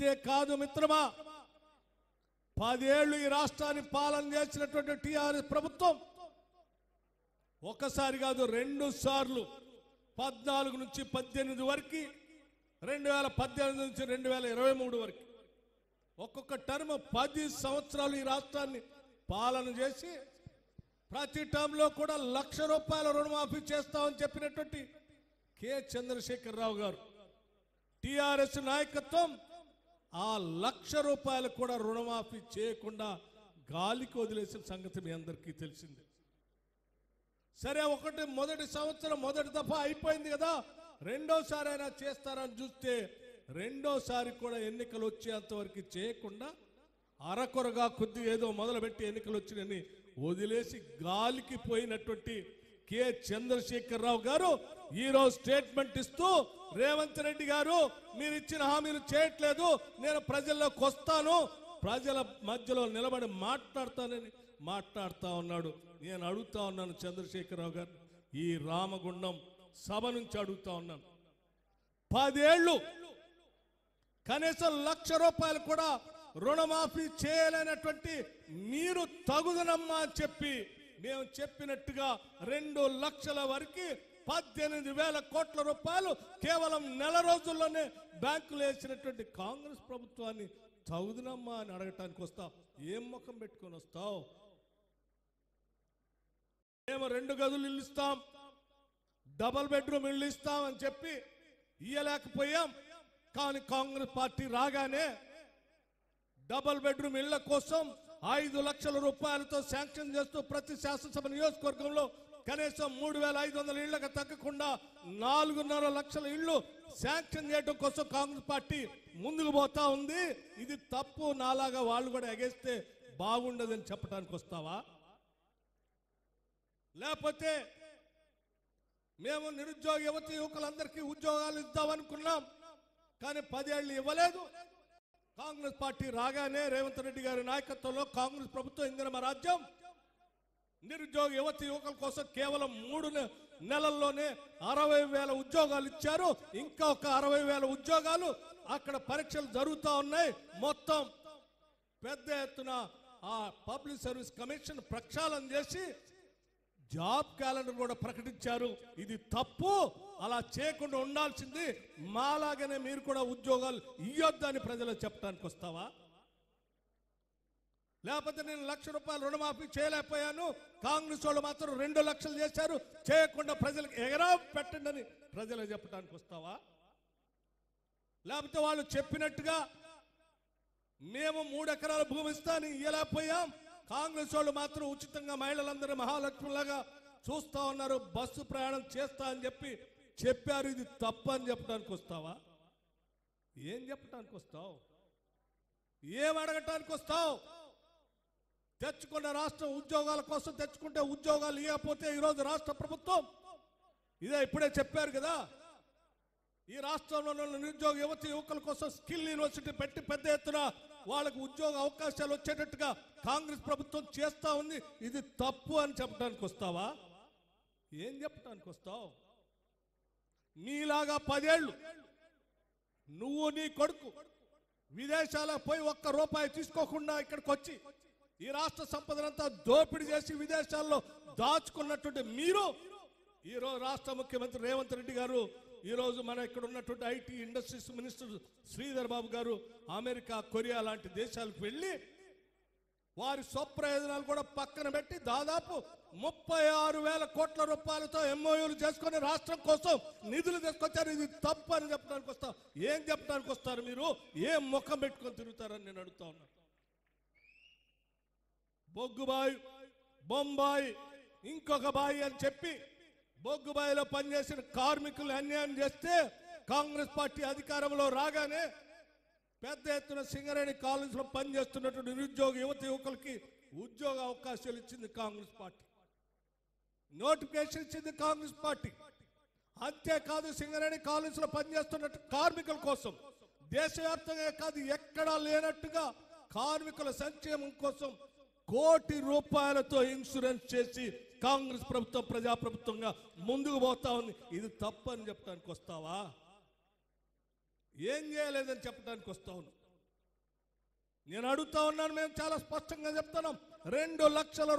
అంతేకాదు మిత్రమా పదేళ్లు ఈ రాష్ట్రాన్ని పాలన చేసినటువంటి టిఆర్ఎస్ ప్రభుత్వం ఒకసారి కాదు రెండు సార్లు పద్నాలుగు నుంచి పద్దెనిమిది వరకు రెండు వేల పద్దెనిమిది నుంచి రెండు వేల ఇరవై మూడు వరకు ఒక్కొక్క టర్మ్ పది సంవత్సరాలు ఈ రాష్ట్రాన్ని పాలన చేసి ప్రతి టర్మ్లో కూడా లక్ష రూపాయల రుణమాఫీ చేస్తామని చెప్పినటువంటి కె చంద్రశేఖరరావు గారు టిఆర్ఎస్ నాయకత్వం ఆ లక్ష రూపాయలు కూడా రుణమాఫీ చేయకుండా గాలికి వదిలేసిన సంగతి మీ అందరికీ తెలిసిందే సరే ఒకటి మొదటి సంవత్సరం మొదటి దఫా అయిపోయింది కదా రెండోసారి అయినా చేస్తారని చూస్తే రెండోసారి కూడా ఎన్నికలు వచ్చేంత వరకు చేయకుండా అరకొరగా కొద్ది ఏదో మొదలుపెట్టి ఎన్నికలు వచ్చినని వదిలేసి గాలికి పోయినటువంటి కె చంద్రశేఖరరావు గారు ఈ రోజు స్టేట్మెంట్ ఇస్తూ రేవంత్ రెడ్డి గారు మీరు ఇచ్చిన హామీలు చేయట్లేదు నేను ప్రజల్లోకి వస్తాను ప్రజల మధ్యలో నిలబడి మాట్లాడతానని మాట్లాడుతా ఉన్నాడు నేను అడుగుతా ఉన్నాను చంద్రశేఖరరావు గారు ఈ రామగుండం సభ నుంచి అడుగుతా ఉన్నాను పదేళ్ళు కనీసం లక్ష రూపాయలు కూడా రుణమాఫీ చేయలేనటువంటి మీరు తగుదనమ్మా అని చెప్పి మేము చెప్పినట్టుగా రెండు లక్షల వరకు పద్దెనిమిది వేల కోట్ల రూపాయలు కేవలం నెల రోజుల్లోనే బ్యాంకులు వేసినటువంటి కాంగ్రెస్ ప్రభుత్వాన్ని తగుదనమ్మా అని అడగటానికి వస్తావు ఏం ముఖం పెట్టుకొని వస్తావు మేము రెండు గదులు ఇల్లు ఇస్తాం డబల్ బెడ్రూమ్ ఇల్లు ఇస్తాం అని చెప్పి ఇయ్యలేకపోయాం కానీ కాంగ్రెస్ పార్టీ రాగానే డబల్ బెడ్రూమ్ ఇళ్ల కోసం ఐదు లక్షల రూపాయలతో శాంక్షన్ చేస్తూ ప్రతి శాసనసభ నియోజకవర్గంలో కనీసం మూడు వేల ఐదు వందల ఇళ్లకు తగ్గకుండా నాలుగున్నర లక్షల ఇళ్లు శాంక్షన్ చేయడం కోసం కాంగ్రెస్ పార్టీ ముందుకు పోతా ఉంది ఇది తప్పు నాలాగా వాళ్ళు కూడా ఎగేస్తే బాగుండదని చెప్పడానికి వస్తావా లేకపోతే మేము నిరుద్యోగ యువత యువకులందరికీ ఉద్యోగాలు ఇద్దామనుకున్నాం కానీ పదేళ్ళు ఇవ్వలేదు కాంగ్రెస్ పార్టీ రాగానే రేవంత్ రెడ్డి గారి నాయకత్వంలో కాంగ్రెస్ ప్రభుత్వం ఇందిరమ రాజ్యం నిరుద్యోగ యువత యువకుల కోసం కేవలం మూడు నె- నెలల్లోనే అరవై వేల ఉద్యోగాలు ఇచ్చారు ఇంకా ఒక అరవై వేల ఉద్యోగాలు అక్కడ పరీక్షలు జరుగుతూ ఉన్నాయి మొత్తం పెద్ద ఎత్తున ఆ పబ్లిక్ సర్వీస్ కమిషన్ ప్రక్షాళన చేసి జాబ్ క్యాలెండర్ కూడా ప్రకటించారు ఇది తప్పు అలా చేయకుండా ఉండాల్సింది మాలాగానే మీరు కూడా ఉద్యోగాలు ఇయ్యొద్దని ప్రజలకు చెప్పడానికి వస్తావా లేకపోతే నేను లక్ష రూపాయలు రుణమాఫీ చేయలేకపోయాను కాంగ్రెస్ వాళ్ళు మాత్రం రెండు లక్షలు చేశారు చేయకుండా ప్రజలకు ఎగరా పెట్టండి అని ప్రజలకు చెప్పడానికి వస్తావా లేకపోతే వాళ్ళు చెప్పినట్టుగా మేము మూడు ఎకరాల భూమి ఇస్తాను ఇయ్యలేకపోయాం కాంగ్రెస్ వాళ్ళు మాత్రం ఉచితంగా మహిళలందరూ మహాలక్ష్మిలాగా చూస్తా ఉన్నారు బస్సు ప్రయాణం చేస్తా అని చెప్పి చెప్పారు ఇది తప్పు అని చెప్పడానికి వస్తావా ఏం చెప్పడానికి వస్తావు ఏం అడగటానికి వస్తావు తెచ్చుకున్న రాష్ట్రం ఉద్యోగాల కోసం తెచ్చుకుంటే ఉద్యోగాలు ఇవ్వకపోతే ఈరోజు రాష్ట్ర ప్రభుత్వం ఇదే ఇప్పుడే చెప్పారు కదా ఈ రాష్ట్రంలో ఉన్న నిరుద్యోగ యువత యువకుల కోసం స్కిల్ యూనివర్సిటీ పెట్టి పెద్ద ఎత్తున వాళ్ళకు ఉద్యోగ అవకాశాలు వచ్చేటట్టుగా కాంగ్రెస్ ప్రభుత్వం చేస్తా ఉంది ఇది తప్పు అని చెప్పడానికి వస్తావా ఏం చెప్పడానికి వస్తావు నీలాగా పదేళ్ళు నువ్వు నీ కొడుకు విదేశాలకు పోయి ఒక్క రూపాయి తీసుకోకుండా ఇక్కడికి వచ్చి ఈ రాష్ట్ర సంపదనంతా దోపిడీ చేసి విదేశాల్లో దాచుకున్నటువంటి మీరు ఈ రోజు రాష్ట్ర ముఖ్యమంత్రి రేవంత్ రెడ్డి గారు ఈ రోజు మన ఇక్కడ ఉన్నటువంటి IT industries minister Sridhar Babu garu America Korea లాంటి దేశాలకు వెళ్ళి వారి స్వప్రయోజనాలు కూడా పక్కన పెట్టి దాదాపు ముప్పై ఆరు వేల కోట్ల రూపాయలతో ఎంఓయూలు చేసుకొని రాష్ట్రం కోసం నిధులు తీసుకొచ్చారు ఇది తప్పు అని చెప్పడానికి వస్తారు ఏం చెప్పడానికి వస్తారు మీరు ఏం ముఖం పెట్టుకొని తిరుగుతారని నేను అడుగుతా ఉన్నాను బొగ్గుబాయి బొంబాయి ఇంకొక బాయి అని చెప్పి బొగ్గుబాయిలో పనిచేసిన కార్మికులు అన్యాయం చేస్తే కాంగ్రెస్ పార్టీ అధికారంలో రాగానే పెద్ద ఎత్తున సింగరేణి కాలేజీలో పనిచేస్తున్నటువంటి నిరుద్యోగ యువత యువకులకి ఉద్యోగ అవకాశాలు ఇచ్చింది కాంగ్రెస్ పార్టీ నోటిఫికేషన్ ఇచ్చింది కాంగ్రెస్ పార్టీ అంతేకాదు సింగరేణి కాలేజీలో పనిచేస్తున్న కార్మికుల కోసం దేశవ్యాప్తంగా కాదు ఎక్కడా లేనట్టుగా కార్మికుల సంక్షేమం కోసం కోటి రూపాయలతో ఇన్సూరెన్స్ చేసి కాంగ్రెస్ ప్రభుత్వం ప్రజాప్రభుత్వంగా ముందుకు పోతా ఉంది ఇది తప్పు అని చెప్పడానికి వస్తావా ఏం చేయలేదని చెప్పడానికి వస్తావు నేను అడుగుతా ఉన్నాను మేము చాలా స్పష్టంగా చెప్తున్నాం రెండు లక్షల